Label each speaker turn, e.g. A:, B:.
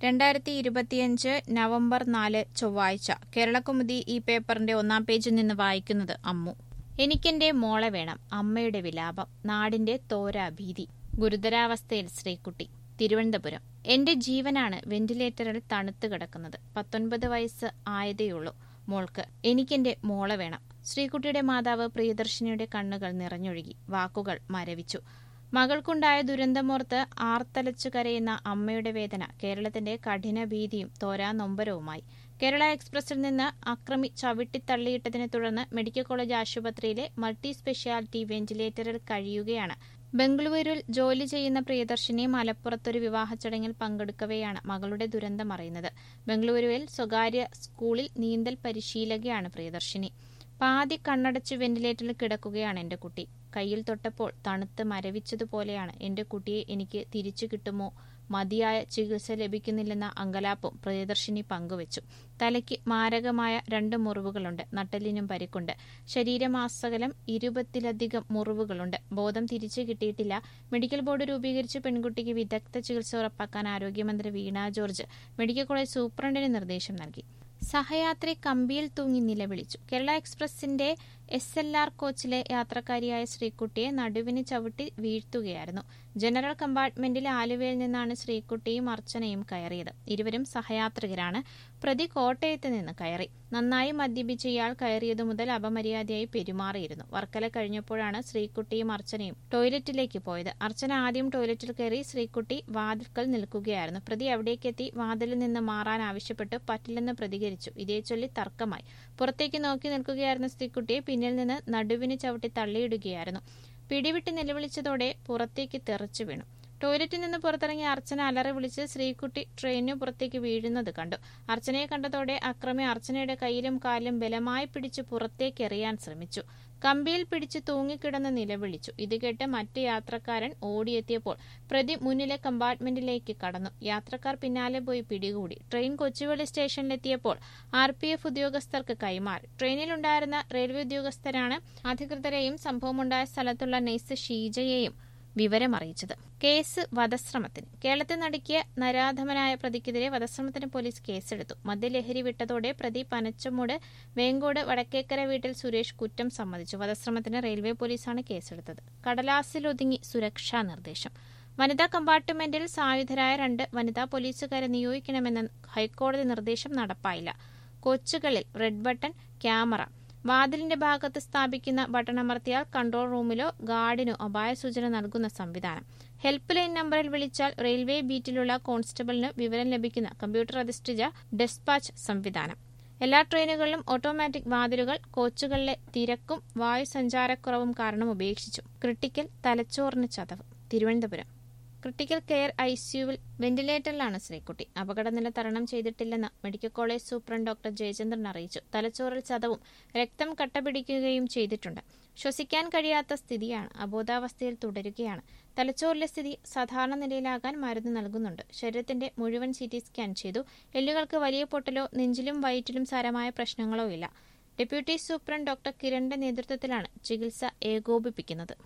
A: രണ്ടായിരത്തി ഇരുപത്തിയഞ്ച് നവംബർ നാല് ചൊവ്വാഴ്ച കേരളകൗമുദി ഈ പേപ്പറിന്റെ ഒന്നാം പേജിൽ നിന്ന് വായിക്കുന്നത് അമ്മു എനിക്കെന്റെ മോളെ വേണം അമ്മയുടെ വിലാപം നാടിന്റെ തോരാഭീതി ഗുരുതരാവസ്ഥയിൽ ശ്രീകുട്ടി തിരുവനന്തപുരം എന്റെ ജീവനാണ് വെന്റിലേറ്ററിൽ തണുത്തു കിടക്കുന്നത് പത്തൊൻപത് വയസ്സ് ആയതേയുള്ളൂ മോൾക്ക് എനിക്കെന്റെ മോളെ വേണം ശ്രീകുട്ടിയുടെ മാതാവ് പ്രിയദർശിനിയുടെ കണ്ണുകൾ നിറഞ്ഞൊഴുകി വാക്കുകൾ മരവിച്ചു മകൾക്കുണ്ടായ ദുരന്തമോർത്ത് ആർത്തലച്ചു കരയുന്ന അമ്മയുടെ വേദന കേരളത്തിന്റെ കഠിന ഭീതിയും തോരാ നൊമ്പരവുമായി കേരള എക്സ്പ്രസിൽ നിന്ന് അക്രമി ചവിട്ടിത്തള്ളിയിട്ടതിനെ തുടർന്ന് മെഡിക്കൽ കോളേജ് ആശുപത്രിയിലെ മൾട്ടി സ്പെഷ്യാലിറ്റി വെന്റിലേറ്ററിൽ കഴിയുകയാണ് ബംഗളൂരുവിൽ ജോലി ചെയ്യുന്ന പ്രിയദർശിനി മലപ്പുറത്തൊരു വിവാഹ ചടങ്ങിൽ പങ്കെടുക്കവെയാണ് മകളുടെ ദുരന്തം അറിയുന്നത് ബംഗളൂരുവിൽ സ്വകാര്യ സ്കൂളിൽ നീന്തൽ പരിശീലകയാണ് പ്രിയദർശിനി പാതി കണ്ണടച്ച് വെന്റിലേറ്ററിൽ കിടക്കുകയാണ് എന്റെ കുട്ടി കയ്യിൽ തൊട്ടപ്പോൾ തണുത്ത് മരവിച്ചതുപോലെയാണ് എന്റെ കുട്ടിയെ എനിക്ക് തിരിച്ചു കിട്ടുമോ മതിയായ ചികിത്സ ലഭിക്കുന്നില്ലെന്ന അങ്കലാപ്പും പ്രിയദർശിനി പങ്കുവച്ചു തലയ്ക്ക് മാരകമായ രണ്ട് മുറിവുകളുണ്ട് നട്ടലിനും പരിക്കുണ്ട് ശരീരമാസകലം ഇരുപത്തിലധികം മുറിവുകളുണ്ട് ബോധം തിരിച്ചു കിട്ടിയിട്ടില്ല മെഡിക്കൽ ബോർഡ് രൂപീകരിച്ച് പെൺകുട്ടിക്ക് വിദഗ്ധ ചികിത്സ ഉറപ്പാക്കാൻ ആരോഗ്യമന്ത്രി വീണ ജോർജ് മെഡിക്കൽ കോളേജ് സൂപ്രണ്ടിന് നിർദ്ദേശം നൽകി സഹയാത്രി കമ്പിയിൽ തൂങ്ങി നിലവിളിച്ചു കേരള എക്സ്പ്രസിന്റെ എസ് എൽ ആർ കോച്ചിലെ യാത്രക്കാരിയായ ശ്രീകുട്ടിയെ നടുവിന് ചവിട്ടി വീഴ്ത്തുകയായിരുന്നു ജനറൽ കമ്പാർട്ട്മെന്റിൽ ആലുവയിൽ നിന്നാണ് ശ്രീകുട്ടിയും അർച്ചനയും കയറിയത് ഇരുവരും സഹയാത്രികരാണ് പ്രതി കോട്ടയത്ത് നിന്ന് കയറി നന്നായി മദ്യപിച്ച ഇയാൾ കയറിയതു മുതൽ അപമര്യാദയായി പെരുമാറിയിരുന്നു വർക്കല കഴിഞ്ഞപ്പോഴാണ് ശ്രീകുട്ടിയും അർച്ചനയും ടോയ്ലറ്റിലേക്ക് പോയത് അർച്ചന ആദ്യം ടോയ്ലറ്റിൽ കയറി ശ്രീകുട്ടി വാതിൽക്കൽ നിൽക്കുകയായിരുന്നു പ്രതി അവിടേക്കെത്തി വാതിലിൽ നിന്ന് മാറാൻ ആവശ്യപ്പെട്ട് പറ്റില്ലെന്ന് പ്രതികരിച്ചു ഇതേ ചൊല്ലി തർക്കമായി പുറത്തേക്ക് നോക്കി നിൽക്കുകയായിരുന്ന സ്ത്രീക്കുട്ടിയെ പിന്നിൽ നിന്ന് നടുവിന് ചവിട്ടി തള്ളിയിടുകയായിരുന്നു പിടിവിട്ട് നിലവിളിച്ചതോടെ പുറത്തേക്ക് തെറിച്ചു വീണു ടോയ്ലറ്റിൽ നിന്ന് പുറത്തിറങ്ങിയ അർച്ചന അലറി വിളിച്ച് ശ്രീകുട്ടി ട്രെയിനു പുറത്തേക്ക് വീഴുന്നത് കണ്ടു അർച്ചനയെ കണ്ടതോടെ അക്രമി അർച്ചനയുടെ കയ്യിലും കാലിലും ബലമായി പിടിച്ച് പുറത്തേക്ക് എറിയാൻ ശ്രമിച്ചു കമ്പിയിൽ പിടിച്ച് തൂങ്ങിക്കിടന്ന് നിലവിളിച്ചു ഇത് കേട്ട് മറ്റ് യാത്രക്കാരൻ ഓടിയെത്തിയപ്പോൾ പ്രതി മുന്നിലെ കമ്പാർട്ട്മെന്റിലേക്ക് കടന്നു യാത്രക്കാർ പിന്നാലെ പോയി പിടികൂടി ട്രെയിൻ കൊച്ചുവേളി സ്റ്റേഷനിലെത്തിയപ്പോൾ ആർ പി എഫ് ഉദ്യോഗസ്ഥർക്ക് കൈമാറി ട്രെയിനിലുണ്ടായിരുന്ന റെയിൽവേ ഉദ്യോഗസ്ഥരാണ് അധികൃതരെയും സംഭവമുണ്ടായ സ്ഥലത്തുള്ള നഴ്സ് ഷീജയെയും വിവരമറിയിച്ചത് കേസ് വധശ്രമത്തിന് കേരളത്തിൽ നടുക്കിയ നരാധമനായ പ്രതിക്കെതിരെ വധശ്രമത്തിന് പോലീസ് കേസെടുത്തു മദ്യലഹരി വിട്ടതോടെ പ്രതി പനച്ചമൂട് വേങ്കോട് വടക്കേക്കര വീട്ടിൽ സുരേഷ് കുറ്റം സമ്മതിച്ചു വധശ്രമത്തിന് റെയിൽവേ പോലീസാണ് കേസെടുത്തത് കടലാസിലൊതുങ്ങി സുരക്ഷാ നിർദ്ദേശം വനിതാ കമ്പാർട്ട്മെന്റിൽ സായുധരായ രണ്ട് വനിതാ പോലീസുകാരെ നിയോഗിക്കണമെന്ന ഹൈക്കോടതി നിർദ്ദേശം നടപ്പായില്ല കൊച്ചുകളിൽ റെഡ് ബട്ടൺ ക്യാമറ വാതിലിന്റെ ഭാഗത്ത് സ്ഥാപിക്കുന്ന ബട്ടൺ അമർത്തിയാൽ കൺട്രോൾ റൂമിലോ ഗാർഡിനോ അപായ സൂചന നൽകുന്ന സംവിധാനം ഹെൽപ്പ് ലൈൻ നമ്പറിൽ വിളിച്ചാൽ റെയിൽവേ ബീറ്റിലുള്ള കോൺസ്റ്റബിളിന് വിവരം ലഭിക്കുന്ന കമ്പ്യൂട്ടർ അധിഷ്ഠിത ഡെസ്പാച്ച് സംവിധാനം എല്ലാ ട്രെയിനുകളിലും ഓട്ടോമാറ്റിക് വാതിലുകൾ കോച്ചുകളിലെ തിരക്കും വായുസഞ്ചാരക്കുറവും കാരണം ഉപേക്ഷിച്ചു ക്രിട്ടിക്കൽ തലച്ചോറിന് ചതവ് തിരുവനന്തപുരം ക്രിട്ടിക്കൽ കെയർ ഐസിയുവിൽ വെന്റിലേറ്ററിലാണ് ശ്രീകുട്ടി അപകടനില തരണം ചെയ്തിട്ടില്ലെന്ന് medical college superintendent doctor Jayachandran അറിയിച്ചു തലച്ചോറിൽ ചതവും രക്തം കട്ടപിടിക്കുകയും ചെയ്തിട്ടുണ്ട് ശ്വസിക്കാൻ കഴിയാത്ത സ്ഥിതിയാണ് അബോധാവസ്ഥയിൽ തുടരുകയാണ് തലച്ചോറിലെ സ്ഥിതി സാധാരണ നിലയിലാകാൻ മരുന്ന് നൽകുന്നുണ്ട് ശരീരത്തിന്റെ മുഴുവൻ സി ടി സ്കാൻ ചെയ്തു എല്ലുകൾക്ക് വലിയ പൊട്ടലോ നെഞ്ചിലും വയറ്റിലും സാരമായ പ്രശ്നങ്ങളോ ഇല്ല ഡെപ്യൂട്ടി സൂപ്രണ്ട് ഡോക്ടർ കിരണിന്റെ നേതൃത്വത്തിലാണ് ചികിത്സ ഏകോപിപ്പിക്കുന്നത്